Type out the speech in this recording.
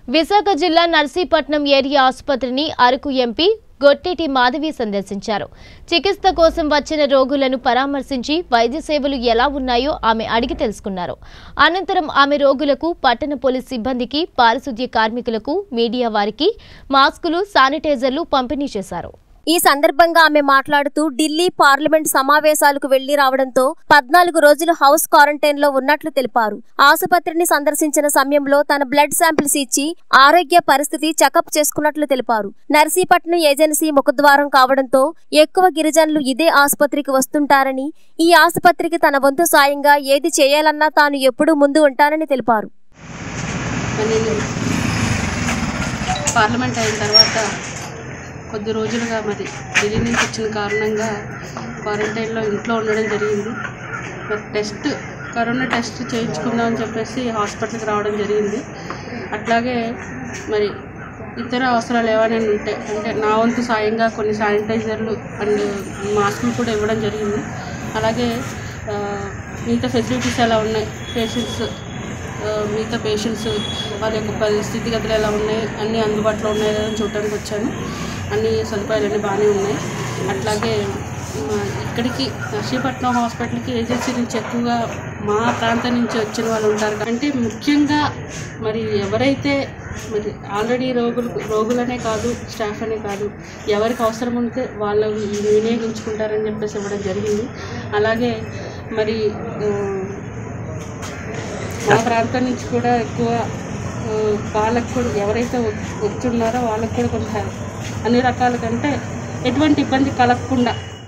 విశాఖ జిల్లా నర్సీపట్నం ఏరియా ఆసుపత్రిని అరకు ఎంపీ గొట్టేటి మాధవి సందర్శించారు చికిత్స కోసం వచ్చిన రోగులను పరామర్శించి వైద్య సేవలు ఎలా ఉన్నాయో ఆమె అడిగి తెలుసుకున్నారు అనంతరం ఆమె రోగులకు పట్టణ పోలీస్ సిబ్బందికి పారిశుద్ధ్య కార్మికులకు మీడియా వారికి మాస్కులు శానిటైజర్లు పంపిణీ చేశారు ఈ సందర్భంగా ఆమె మాట్లాడుతూ ఢిల్లీ పార్లమెంట్ సమావేశాలకు వెళ్లి రావడంతో పద్నాలుగు రోజులు హౌస్ క్వారంటైన్ లో ఉన్నట్లు తెలిపారు ఆసుపత్రిని సందర్శించిన సమయంలో తన బ్లడ్ శాంపిల్స్ ఇచ్చి ఆరోగ్య పరిస్థితి చెకప్ చేసుకున్నట్లు తెలిపారు నర్సీపట్నం ఏజెన్సీ ముఖద్వారం కావడంతో ఎక్కువ గిరిజనులు ఇదే ఆసుపత్రికి వస్తుంటారని ఈ ఆసుపత్రికి తన వంతు సాయంగా ఏది చేయాలన్నా తాను ఎప్పుడూ ముందు ఉంటానని తెలిపారు మరి నేను పార్లమెంట్ అయిన తర్వాత కొద్ది రోజులుగా మరి ఢిల్లీ నుంచి వచ్చిన కారణంగా క్వారంటైన్లో ఇంట్లో ఉండడం జరిగింది మరి టెస్ట్ కరోనా టెస్ట్ చేయించుకుందామని చెప్పేసి హాస్పిటల్కి రావడం జరిగింది అట్లాగే మరి ఇతర అవసరాలు ఏమైనా ఉంటే అంటే నా వంతు సాయంగా కొన్ని శానిటైజర్లు అండ్ మాస్కులు కూడా ఇవ్వడం జరిగింది అలాగే ఆ, మిగతా ఫెసిలిటీస్ ఎలా ఉన్నాయి పేషెంట్స్ ఆ, మిగతా పేషెంట్స్ వాళ్ళ యొక్క పరి- స్థితిగతులు ఎలా ఉన్నాయి అన్నీ అందుబాటులో ఉన్నాయి లేదా అని చూడడానికి వచ్చాను అన్ని సదుపాయాలన్నీ బాగానే ఉన్నాయి అట్లాగే ఆ, ఇక్కడికి నర్సీపట్నం హాస్పిటల్కి ఏజెన్సీ నుంచి ఎక్కువగా మా ప్రాంతం నుంచి వచ్చిన వాళ్ళు ఉంటారు అంటే ముఖ్యంగా మరి ఎవరైతే మరి ఆల్రెడీ రోగులు రోగులనే కాదు స్టాఫ్ అనే కాదు ఎవరికి అవసరం ఉంటే వాళ్ళు వినియోగించుకుంటారని చెప్పేసి ఇవ్వడం జరిగింది అలాగే మరి ఆ, మా ప్రాంతం నుంచి కూడా ఎక్కువ ఆ, వాళ్ళకు కూడా ఎవరైతే వ- వచ్చున్నారో వాళ్ళకు కూడా కొంచెం అన్ని రకాల కంటే ఎటువంటి ఇబ్బంది కలగకుండా